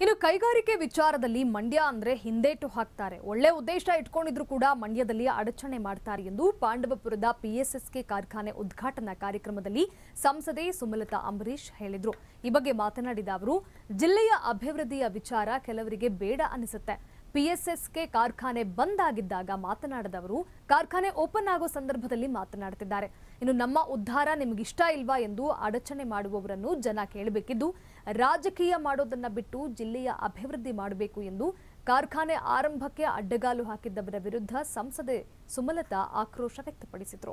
ಇನ್ನು ಕೈಗಾರಿಕೆ ವಿಚಾರದಲ್ಲಿ ಮಂಡ್ಯ ಅಂದ್ರೆ ಹಿಂದೇಟು ಹಾಕ್ತಾರೆ ಒಳ್ಳೆ ಉದ್ದೇಶ ಇಟ್ಕೊಂಡಿದ್ರು ಕೂಡ ಮಂಡ್ಯದಲ್ಲಿ ಅಡಚಣೆ ಮಾಡ್ತಾರೆ ಎಂದು ಪಾಂಡವಪುರದ ಪಿಎಸ್ಎಸ್ಕೆ ಕಾರ್ಖಾನೆ ಉದ್ಘಾಟನಾ ಕಾರ್ಯಕ್ರಮದಲ್ಲಿ ಸಂಸದೆ ಸುಮಲತಾ ಅಂಬರೀಶ್ ಹೇಳಿದ್ರು ಈ ಬಗ್ಗೆ ಮಾತನಾಡಿದ ಅವರು ಜಿಲ್ಲೆಯ ಅಭಿವೃದ್ಧಿಯ ವಿಚಾರ ಕೆಲವರಿಗೆ ಬೇಡ ಅನಿಸುತ್ತೆ ಪಿಎಸ್ಎಸ್ಕೆ ಕಾರ್ಖಾನೆ ಬಂದ್ ಆಗಿದ್ದಾಗ ಮಾತನಾಡಿದ ಅವರು ಕಾರ್ಖಾನೆ ಓಪನ್ ಆಗೋ ಸಂದರ್ಭದಲ್ಲಿ ಮಾತನಾಡ್ತಿದ್ದಾರೆ ಇನ್ನು ನಮ್ಮ ಉದ್ಧಾರ ನಿಮಗಿಷ್ಟ ಇಲ್ವಾ ಎಂದು ಅಡಚಣೆ ಮಾಡುವವರನ್ನು ಜನ ಕೇಳಬೇಕಿದ್ದು ರಾಜಕೀಯ ಮಾಡೋದನ್ನ ಬಿಟ್ಟು ಜಿಲ್ಲೆಯ ಅಭಿವೃದ್ಧಿ ಮಾಡಬೇಕು ಎಂದು ಕಾರ್ಖಾನೆ ಆರಂಭಕ್ಕೆ ಅಡ್ಡಗಾಲು ಹಾಕಿದ್ದವರ ವಿರುದ್ಧ ಸಂಸದೆ ಸುಮಲತಾ ಆಕ್ರೋಶ ವ್ಯಕ್ತಪಡಿಸಿದರು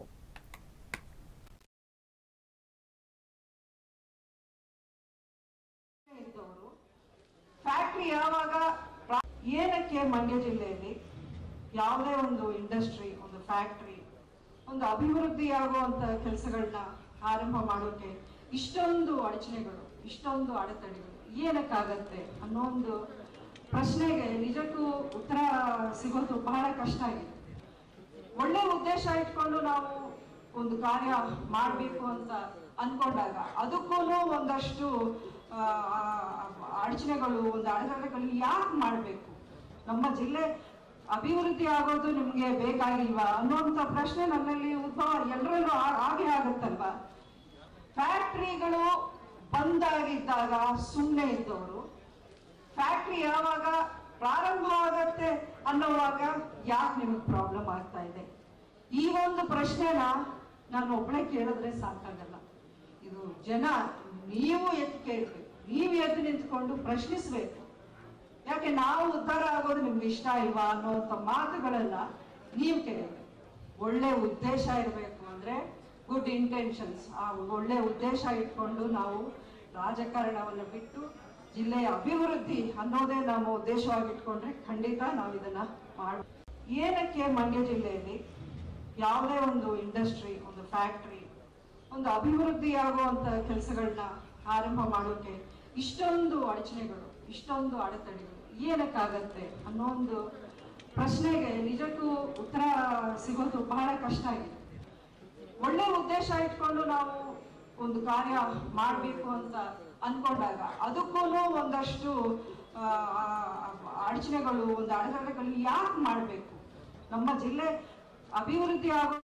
ಇದ್ದವರು ಫ್ಯಾಕ್ಟ್ರಿ ಯಾವಾಗ ಪ್ರಾ- ಏನಕ್ಕೆ ಮಂಡ್ಯ ಜಿಲ್ಲೆಯಲ್ಲಿ ಯಾವುದೇ ಒಂದು ಇಂಡಸ್ಟ್ರಿ ಒಂದು ಫ್ಯಾಕ್ಟ್ರಿ ಒಂದು ಅಭಿವೃದ್ಧಿ ಆಗುವಂತ ಕೆಲಸಗಳನ್ನ ಆರಂಭ ಮಾಡೋಕೆ ಇಷ್ಟೊಂದು ಅಡಚಣೆಗಳು ಇಷ್ಟೊಂದು ಅಡೆತಡೆಗಳು ಏನಕ್ಕಾಗತ್ತೆ ಅನ್ನೋ ಒಂದು ಪ್ರಶ್ನೆಗೆ ನಿಜಕ್ಕೂ ಉತ್ತರ ಸಿಗೋದು ಬಹಳ ಕಷ್ಟ ಆಗಿದೆ ಒಳ್ಳೆ ಉದ್ದೇಶ ಇಟ್ಕೊಂಡು ನಾವು ಒಂದು ಕಾರ್ಯ ಮಾಡಬೇಕು ಅಂತ ಅನ್ಕೊಂಡಾಗ ಅದಕ್ಕೂ ಒಂದಷ್ಟು ಆ, ಆ, ಅಡಚಣೆಗಳು ಒಂದು ಅಡೆತಡೆಗಳು ಯಾಕೆ ಮಾಡಬೇಕು ನಮ್ಮ ಜಿಲ್ಲೆ ಅಭಿವೃದ್ಧಿ ಆಗೋದು ನಿಮ್ಗೆ ಬೇಕಾಗಿಲ್ವಾ ಅನ್ನೋಂಥ ಪ್ರಶ್ನೆ ನನ್ನಲ್ಲಿ ಉದ್ಭವ ಎಲ್ಲರಲ್ಲೂ ಆ- ಆಗೇ ಆಗುತ್ತಲ್ವಾ ಫ್ಯಾಕ್ಟ್ರಿಗಳು ಬಂದಾಗಿದ್ದಾಗ ಸುಮ್ಮನೆ ಇದ್ದವರು ಫ್ಯಾಕ್ಟ್ರಿ ಯಾವಾಗ ಪ್ರಾರಂಭ ಆಗತ್ತೆ ಅನ್ನೋವಾಗ ಯಾಕೆ ನಿಮಗೆ ಪ್ರಾಬ್ಲಮ್ ಆಗ್ತಾ ಇದೆ ಈ ಒಂದು ಪ್ರಶ್ನೆನ ನಾನು ಒಬ್ಬಳೆ ಕೇಳಿದ್ರೆ ಸಾಕಾಗಲ್ಲ ಇದು ಜನ ನೀವು ಎದ್ದು ಕೇಳ್ಬೇಕು ನೀವು ಎದ್ದು ನಿಂತ್ಕೊಂಡು ಪ್ರಶ್ನಿಸ್ಬೇಕು ಯಾಕೆ ನಾವು ಉದ್ಧಾರ ಆಗೋದು ನಿಮ್ಗೆ ಇಷ್ಟ ಇಲ್ವಾ ಅನ್ನೋಂಥ ಮಾತುಗಳನ್ನ ನೀವು ಕೇಳಬೇಕು ಒಳ್ಳೆ ಉದ್ದೇಶ ಇರಬೇಕು ಅಂದ್ರೆ ಗುಡ್ ಇಂಟೆನ್ಷನ್ಸ್ ಆ ಒಳ್ಳೆ ಉದ್ದೇಶ ಇಟ್ಕೊಂಡು ನಾವು ರಾಜಕಾರಣವನ್ನು ಬಿಟ್ಟು ಜಿಲ್ಲೆಯ ಅಭಿವೃದ್ಧಿ ಅನ್ನೋದೇ ನಮ್ಮ ಉದ್ದೇಶವಾಗಿ ಇಟ್ಕೊಂಡ್ರೆ ಖಂಡಿತ ನಾವು ಇದನ್ನ ಮಾಡ ಏನಕ್ಕೆ ಮಂಡ್ಯ ಜಿಲ್ಲೆಯಲ್ಲಿ ಯಾವುದೇ ಒಂದು ಇಂಡಸ್ಟ್ರಿ ಒಂದು ಫ್ಯಾಕ್ಟ್ರಿ ಒಂದು ಅಭಿವೃದ್ಧಿ ಆಗುವಂತ ಕೆಲಸಗಳನ್ನ ಆರಂಭ ಮಾಡೋಕೆ ಇಷ್ಟೊಂದು ಅಡಚಣೆಗಳು ಇಷ್ಟೊಂದು ಅಡೆತಡೆಗಳು ಏನಕ್ಕಾಗತ್ತೆ ಅನ್ನೋ ಒಂದು ಪ್ರಶ್ನೆಗೆ ನಿಜಕ್ಕೂ ಉತ್ತರ ಸಿಗೋದು ಬಹಳ ಕಷ್ಟ ಆಗಿದೆ ಒಳ್ಳೆ ಉದ್ದೇಶ ಇಟ್ಕೊಂಡು ನಾವು ಒಂದು ಕಾರ್ಯ ಮಾಡಬೇಕು ಅಂತ ಅನ್ಕೊಂಡಾಗ ಅದಕ್ಕೂ ಒಂದಷ್ಟು ಆ, ಆ, ಅಡಚಣೆಗಳು ಒಂದು ಅಡೆತಡೆಗಳು ಯಾಕೆ ಮಾಡಬೇಕು ನಮ್ಮ ಜಿಲ್ಲೆ ಅಭಿವೃದ್ಧಿ ಆಗೋ